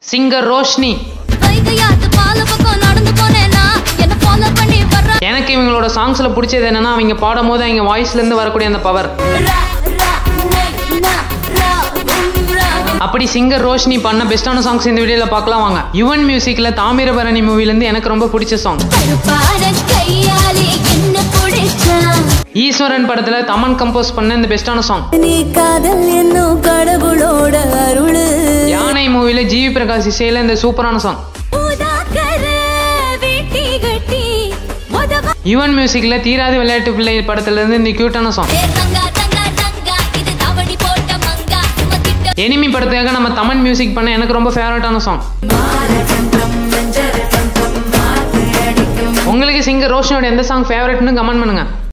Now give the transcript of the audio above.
Singer Roshini வைகையாத்து பால பக்கம் நடந்து போனேனா என்ன ஃபாலோ பண்ணி வர்ற எனக்கு இவங்களோட சாங்ஸில் பிடிச்சது என்னன்னா அவங்க பாடும் போது அவங்க வாய்ஸ்லேருந்து வரக்கூடிய அந்த பவர் ரா, ரா, நை, நா, ரா, உம், ரா. அப்படி சிங்கர் ரோஷினி பண்ண பெஸ்ட்டான சாங்ஸ் இந்த வீடியோவில் பார்க்கலாம் வாங்க யுவன் மியூசிக்கில் தாமிரபரணி மூவிலேருந்து எனக்கு ரொம்ப பிடிச்ச சாங் கருப்பார கையாலே என்ன பிடிச்சான் ஈஸ்வரன் படத்தில் தமன் கம்போஸ் பண்ண இந்த பெஸ்ட்டான சாங் நீ காதல் என்னும் கடவுளோட அருளு யானை மூவியில் ஜிவி பிரகாஷ் இசையில் இந்த சூப்பரான சாங் ஊதாக்கர வேட்டி கட்டி உதவ யுவன் மியூசிக்கில் தீராத விளையாட்டு பிள்ளை படத்துலேருந்து இந்த க்யூட்டான சாங் ஏ தங்கா தங்கா தங்கா இது தாவணி போட்ட மங்கா சும்மா திட்ட எனிமி படத்துக்காக நம்ம தமன் மியூசிக் பண்ண எனக்கு ரொம்ப ஃபேவரட்டான சாங் உங்களுக்கு சிங்கர் ரோஷனோட எந்த சாங் ஃபேவரட்னு கமெண்ட் பண்ணுங்க